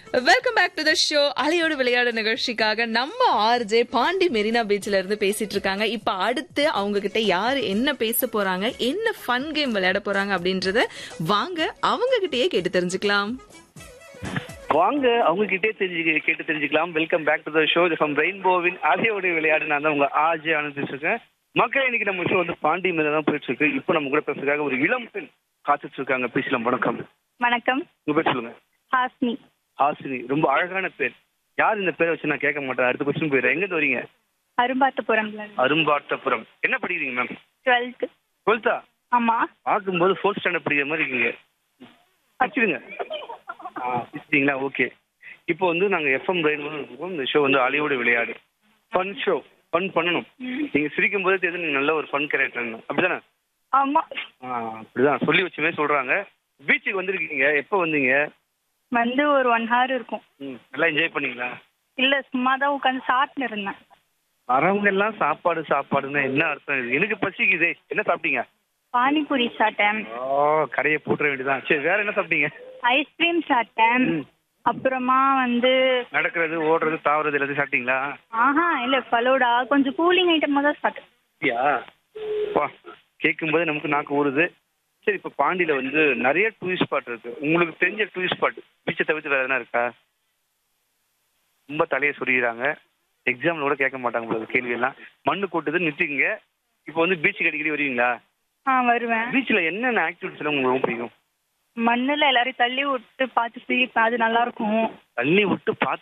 Welcome back to the show அலையோடு விளையாடு நிகழ்ச்சிக்காக நம்ம ஆர்ஜே பாண்டி மெரினா பீச்ல இருந்து பேசிட்டு இருக்காங்க இப்ப அடுத்து அவங்க கிட்ட யாரு என்ன பேச போறாங்க என்ன ஃபன் கேம் விளையாட போறாங்க அப்படின்றத வாங்க அவங்க கிட்டயே கேட்டு தெரிஞ்சுக்கலாம் வாங்க அவங்க கிட்டே தெரிஞ்சு கேட்டு தெரிஞ்சுக்கலாம் welcome back to the show from ரெயின்போவின் அதையோட விளையாடு நான் தான் உங்க ஆஜே ஆனந்த் இருக்கேன் மக்கள் இன்னைக்கு நம்ம ஷோ வந்து பாண்டி மேல தான் போயிட்டு இருக்கு இப்போ நம்ம கூட பேசுறதுக்காக ஒரு இளம் பெண் காத்துட்டு இருக்காங்க பேசலாம் வணக்கம் வணக்கம் உங்க பேர் சொல்லுங்க ஹாஸ்னி ஹாசினி ரொம்ப அழகான பேர் யார் இந்த பேரை வச்சு நான் கேட்க மாட்டேன் அடுத்த கொஸ்டின் போயிடுறேன் எங்க இருந்து வரீங்க அரும்பாத்தபுரம்ல அரும்பாட்டபுரம் என்ன படிக்கிறீங்க மேம் டுவெல்த் டுவெல்த்தா ஆமா பார்க்கும்போது ஃபோர்த் ஸ்டாண்டர்ட் படிக்கிற மாதிரி இருக்கீங்க வச்சிருங்க ஆ வச்சிட்டீங்களா ஓகே இப்போ வந்து நாங்கள் எஃப்எம் ரெயின்போ இருக்கோம் இந்த ஷோ வந்து அலையோட விளையாடு ஃபன் ஷோ ஃபன் பண்ணணும் நீங்கள் சிரிக்கும் போது தெரியுது நீங்கள் நல்ல ஒரு ஃபன் கேரக்டர் அப்படிதானே ஆமா ஆ அப்படிதான் சொல்லி வச்சுமே சொல்கிறாங்க பீச்சுக்கு வந்திருக்கீங்க எப்போ வந்தீங்க வந்து ஒரு ஒன் ஹவர் இருக்கும் ம் நல்லா என்ஜாய் பண்ணீங்களா இல்ல சும்மா தான் உட்காந்து சாப்பிட்டு இருந்தேன் வரவங்க எல்லாம் சாப்பாடு சாப்பாடுன்னா என்ன அர்த்தம் இது எனக்கு பசிக்குதே என்ன சாப்பிட்டீங்க பானிபூரி சாப்பிட்டேன் ஓ கடையை போட்டுற வேண்டியதான் சரி வேற என்ன சாப்பிட்டீங்க ஐஸ்கிரீம் சாப்பிட்டேன் ம். அப்புறமா வந்து நடக்கிறது ஓடுறது தாவுறது எல்லாத்தையும் சாப்பிட்டீங்களா ஆஹா இல்ல ஃபலோடா கொஞ்சம் கூலிங் ஐட்டமா தான் சாப்பிட்டேன் அப்படியா பா கேட்கும்போது நமக்கு நாக்கு ஊறுது சரி இப்போ பாண்டியில வந்து நிறைய டூரிஸ்ட் ஸ்பாட் இருக்கு உங்களுக்கு தெரிஞ்ச டூரிஸ்ட் ஸ்பாட் பீச்சை தவிர்த்து வேற எதனா இருக்கா ரொம்ப தலையை சொல்லிடுறாங்க எக்ஸாம்ல கூட கேட்க மாட்டாங்க உங்களுக்கு கேள்வி எல்லாம் மண்ணு கூட்டுது நிறுத்திங்க இப்போ வந்து பீச்சுக்கு அடிக்கடி வருவீங்களா ஆ வருவேன் பீச்சில் என்னென்ன ஆக்டிவிட்டிஸ் எல்லாம் உங்களுக்கு ரொம்ப பிடிக்கும் மண்ணுல எல்லாரையும் தள்ளி விட்டு பார்த்து சிரிப்பேன் அது நல்லா இருக்கும் தள்ளி விட்டு பார்த்து